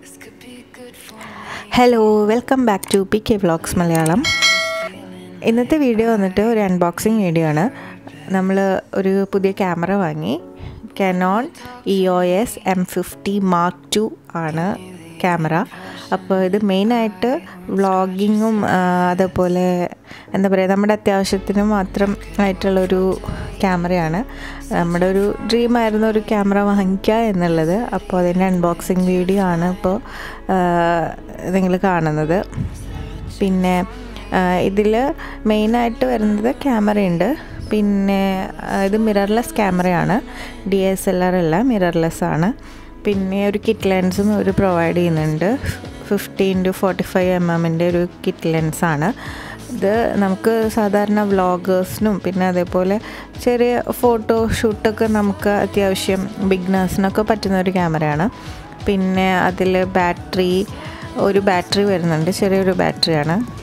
hello welcome back to P K vlogs Malayalam ഇന്നത്തെ video വന്നിട്ട് ഒരു അൺബോക്സിങ് വീഡിയോ ആണ് നമ്മൾ ഒരു പുതിയ ക്യാമറ വാങ്ങി Canon E O S M fifty mark two ആണ് ക്യാമറ അപ്പോൾ ഇത് മെയിനായിട്ട് വ്ളോഗിങ്ങും അതേപോലെ എന്താ പറയുക നമ്മുടെ അത്യാവശ്യത്തിന് മാത്രം ആയിട്ടുള്ളൊരു ക്യാമറയാണ് നമ്മുടെ ഒരു ഡ്രീമായിരുന്നു ഒരു ക്യാമറ വാങ്ങിക്കുക എന്നുള്ളത് അപ്പോൾ അതിൻ്റെ അൺബോക്സിങ് വീഡിയോ ആണ് ഇപ്പോൾ നിങ്ങൾ കാണുന്നത് പിന്നെ ഇതിൽ മെയിനായിട്ട് വരുന്നത് ക്യാമറയുണ്ട് പിന്നെ ഇത് മിറർലെസ് ക്യാമറയാണ് ഡി എസ് എൽ ആർ അല്ല മിറർലെസ് ആണ് പിന്നെ ഒരു കിറ്റ് ലെൻസും ഒരു പ്രൊവൈഡ് ചെയ്യുന്നുണ്ട് fifteen to forty five M എമ്മിൻ്റെ ഒരു കിറ്റ് ലെൻസാണ് ഇത് നമുക്ക് സാധാരണ വ്ളോഗേഴ്സിനും പിന്നെ അതേപോലെ ചെറിയ ഫോട്ടോ ഷൂട്ടൊക്കെ നമുക്ക് അത്യാവശ്യം ബിഗ്നേഴ്സിനൊക്കെ പറ്റുന്ന ഒരു ക്യാമറയാണ് പിന്നെ അതിൽ ബാറ്ററി ഒരു ബാറ്ററി വരുന്നുണ്ട് ചെറിയൊരു ബാറ്ററിയാണ്